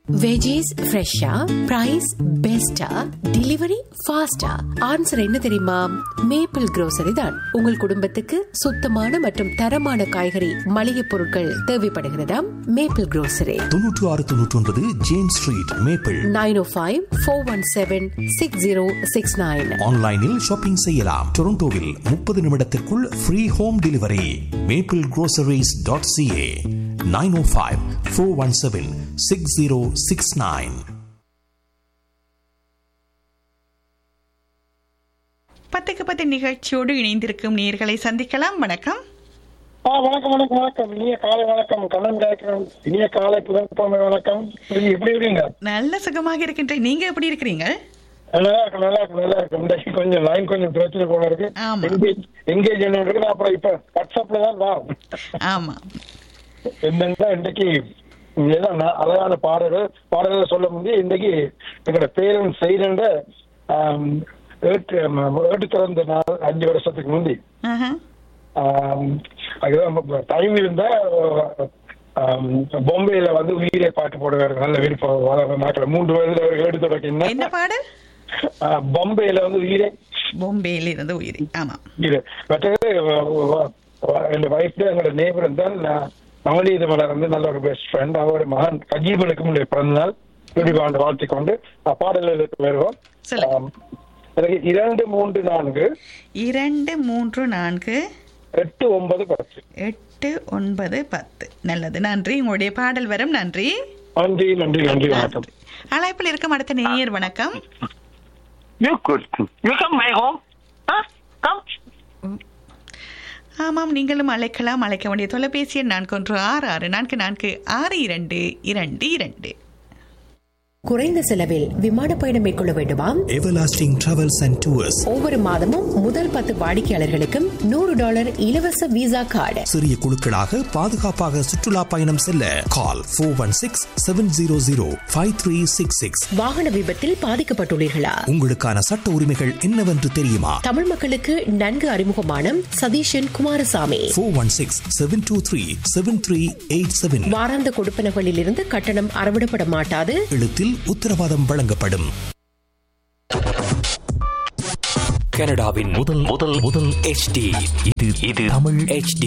Veggies ஃப்ரெஷ்ஷா price பெஸ்டா delivery ஃபாஸ்டா ஆன்சர் என்ன தெரியுமா மேப்பிள் grocery தான் உங்கள் குடும்பத்துக்கு சுத்தமான மற்றும் தரமான காய்கறி மளிகை பொருட்கள் தேவைப்படுகிறதா மேப்பிள் grocery தொன்னூற்று ஆறு தொன்னூற்றி ஒன்பது James street maple nine O five four one seven six zero six nine ஆன்லைனில் ஷாப்பிங் செய்யலாம் டொரண்டோவில் முப்பது நிமிடத்திற்குள் free home delivery maple groceries.ca dot CA nine O five four one seven six zero six nine பத்துக்கு பத்து நிகழ்ச்சியோடு இணைந்திருக்கும் நேர்களை சந்திக்கலாம் வணக்கம் ஆ வணக்கம் வணக்கம் வணக்கம் இனிய காலை வணக்கம் கண்ணன் கேட்கிறேன் இனிய காலை புதன்கிழமை வணக்கம் நீங்க எப்படி இருக்கீங்க நல்ல சுகமாக இருக்கின்ற நீங்க எப்படி இருக்கிறீங்க நல்லா இருக்கு நல்லா இருக்கு நல்லா இருக்கு இன்றைக்கு கொஞ்சம் லைன் கொஞ்சம் பிரச்சனை போல இருக்கு ஆமா. எங்கேஜ் எங்கேஜ் என்ன இருக்கு நான் அப்புறம் இப்ப வாட்ஸ்அப்ல தான் வா ஆமா என்னன்னா இன்றைக்கு ஏதோ ந- அழகான பாடல்கள் பாடல்கள் சொல்ல முடியும் இன்றைக்கு எங்களோட பேரன் செய்கின்ற ஏட்டு ஏட்டு திறந்த நாள் அஞ்சு வருஷத்துக்கு முந்தி ஆஹா. ஆம், அதுதான் டைம் இருந்தா ஆம், பொம்பையில வந்து உயிரை பாட்டு போடுவாரு நல்ல விருப்பம் வளர நாட்டில் மூன்று வயதுல ஒரு எடுத்து என்ன வைக்கணும் பாடல் பொம்பையில வந்து உயிரை பொம்பேயில் இருந்து உயிரி ஆமா உயிரை மற்றது என் வைஃப் எங்களோட நேபர் இருந்தால் நவநீத மலர் வந்து நல்ல ஒரு பெஸ்ட் ஃப்ரெண்ட் அவரோட மகன் அஜீவனுக்கு முன்னாடி பிறந்த நாள் துடிபாண்டு வாழ்த்தி கொண்டு பாடல்களுக்கு வருவோம் சொல்லுங்க. ஆம், எனக்கு இரண்டு மூன்று நான்கு இரண்டு மூன்று நான்கு எட்டு ஒன்பது பத்து எட்டு ஒன்பது பத்து நல்லது நன்றி உங்களுடைய பாடல் வரும் நன்றி நன்றி நன்றி நன்றி வணக்கம் அழைப்பில் இருக்கும் அடுத்த நேயர் வணக்கம் You could. You come my home. Huh? Come. ஆமாம் நீங்களும் அழைக்கலாம் அழைக்க வேண்டிய தொலைபேசி எண் நான்கு ஒன்று ஆறு ஆறு நான்கு நான்கு ஆறு இரண்டு இரண்டு இரண்டு குறைந்த செலவில் விமான பயணம் மேற்கொள்ள வேண்டுமா எவர்லாஸ்டிங் டிராவல்ஸ் அண்ட் டூர்ஸ் ஒவ்வொரு மாதமும் முதல் பத்து வாடிக்கையாளர்களுக்கும் நூறு டாலர் இலவச விசா கார்டு சிறிய குழுக்களாக பாதுகாப்பாக சுற்றுலா பயணம் செல்ல call four one six seven zero zero five three six six வாகன விபத்தில் பாதிக்கப்பட்டுள்ளீர்களா உங்களுக்கான சட்ட உரிமைகள் என்னவென்று தெரியுமா தமிழ் மக்களுக்கு நன்கு அறிமுகமான Satheeshan Kumarasamy four one six seven two three seven three eight seven வாராந்த கொடுப்பனகளில் இருந்து கட்டணம் அறவிடப்பட மாட்டாது எழுத்தில் உத்தரவாதம் வழங்கப்படும் கனடாவின் முதல் முதல் முதல் HD இது இது தமிழ் HD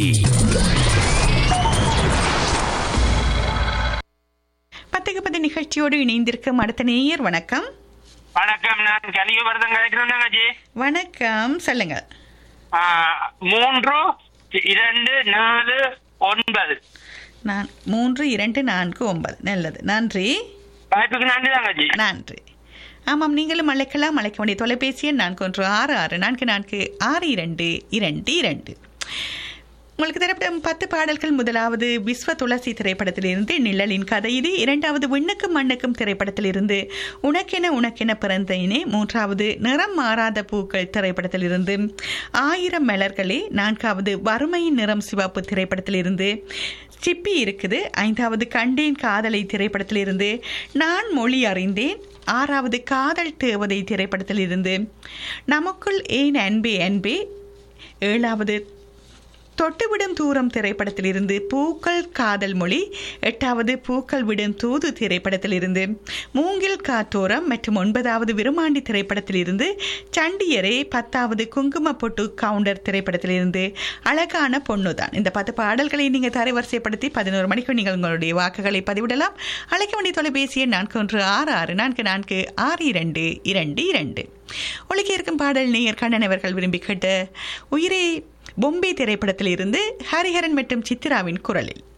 பத்துக்கு பத்து நிகழ்ச்சியோடு இணைந்திருக்கும் அடுத்த நேயர் வணக்கம் வணக்கம் நான் கலியுபரதம் கிடைக்கிறேன் தங்கச்சி வணக்கம் சொல்லுங்க ஆ, மூன்று இரண்டு நாலு ஒன்பது நான் மூன்று இரண்டு நான்கு ஒன்பது நல்லது நன்றி வாய்ப்புக்கு நன்றி தங்கச்சி நன்றி ஆமாம் நீங்களும் அழைக்கலாம் அழைக்க வேண்டிய தொலைபேசி எண் நான்கு ஒன்று ஆறு ஆறு நான்கு நான்கு ஆறு இரண்டு இரண்டு இரண்டு உங்களுக்கு தரப்படும் பத்து பாடல்கள் முதலாவது விஸ்வ துளசி திரைப்படத்திலிருந்து நிழலின் கதை இது இரண்டாவது விண்ணுக்கும் மண்ணுக்கும் திரைப்படத்திலிருந்து உனக்கென உனக்கென பிறந்தேனே மூன்றாவது நிறம் மாறாத பூக்கள் திரைப்படத்திலிருந்து ஆயிரம் மலர்களே நான்காவது வறுமையின் நிறம் சிவப்பு திரைப்படத்திலிருந்து சிப்பி இருக்குது ஐந்தாவது கண்டேன் காதலை திரைப்படத்திலிருந்து நான் மொழி அறிந்தேன் ஆறாவது காதல் தேவதை திரைப்படத்திலிருந்து நமக்குள் ஏன் அன்பே அன்பே ஏழாவது தொட்டுவிடும் தூரம் திரைப்படத்திலிருந்து பூக்கள் காதல் மொழி எட்டாவது பூக்கள் விடும் தூது திரைப்படத்திலிருந்து மூங்கில் காத்தோரம் மற்றும் ஒன்பதாவது விருமாண்டி திரைப்படத்திலிருந்து சண்டியரே பத்தாவது குங்கும பொட்டு கவுண்டர் திரைப்படத்திலிருந்து அழகான பொண்ணுதான் இந்த பத்து பாடல்களை நீங்கள் தரைவரிசைப்படுத்தி பதினோரு மணிக்கு நீங்கள் உங்களுடைய வாக்குகளை பதிவிடலாம் அழைக்க வேண்டிய தொலைபேசி எண் நான்கு ஒன்று ஆறு ஆறு நான்கு நான்கு ஆறு இரண்டு இரண்டு இரண்டு ஒழிக்க இருக்கும் பாடல் நேயர் கண்ணன் அவர்கள் விரும்பி கேட்ட உயிரே பொம்பே திரைப்படத்தில் இருந்து ஹரிஹரன் மற்றும் சித்ராவின் குரலில்